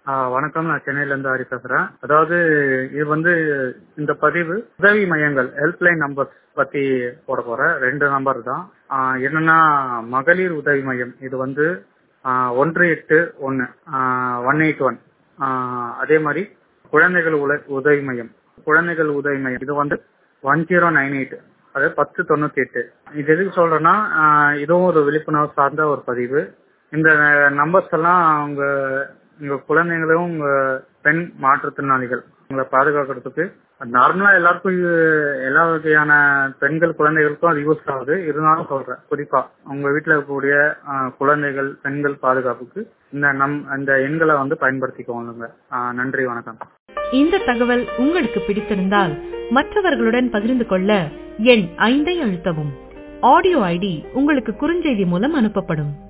ஆ, வணக்கம் நான் சென்னையில இருந்து ஹரி பேசுறேன் அதாவது இது வந்து இந்த பதிவு உதவி மையங்கள் ஹெல்ப்லைன் நம்பர் பத்தி போட போறேன் ரெண்டு நம்பர் தான் ஆ, என்னன்னா மகளிர் உதவி மையம் இது வந்து ஆ, ஒன்று எட்டு ஒன்னு ஒன் எயிட் ஒன் அதே மாதிரி குழந்தைகள் உல- உதவி மையம் குழந்தைகள் உதவி மையம் இது வந்து ஒன் ஜீரோ நைன் எயிட் அதாவது பத்து தொண்ணூத்தி எட்டு இது எதுக்கு சொல்றேன்னா ஆ, இதுவும் ஒரு விழிப்புணர்வு சார்ந்த ஒரு பதிவு இந்த நம்பர்ஸ் எல்லாம் உங்க உங்க குழந்தைங்களும் உங்க பெண் மாற்றுத்திறனாளிகள் உங்களை பாதுகாக்கிறதுக்கு நார்மலா எல்லாருக்கும் இது எல்லா வகையான பெண்கள் குழந்தைகளுக்கும் அது யூஸ் ஆகுது இருந்தாலும் சொல்றேன் குறிப்பா உங்க வீட்டுல இருக்கக்கூடிய ஆ, குழந்தைகள் பெண்கள் பாதுகாப்புக்கு இந்த நம் இந்த எண்களை வந்து பயன்படுத்திக்கோங்க ஆ, நன்றி வணக்கம் இந்த தகவல் உங்களுக்கு பிடித்திருந்தால் மற்றவர்களுடன் பகிர்ந்து கொள்ள எண் ஐந்தை அழுத்தவும் ஆடியோ ஐடி உங்களுக்கு குறுஞ்செய்தி மூலம் அனுப்பப்படும்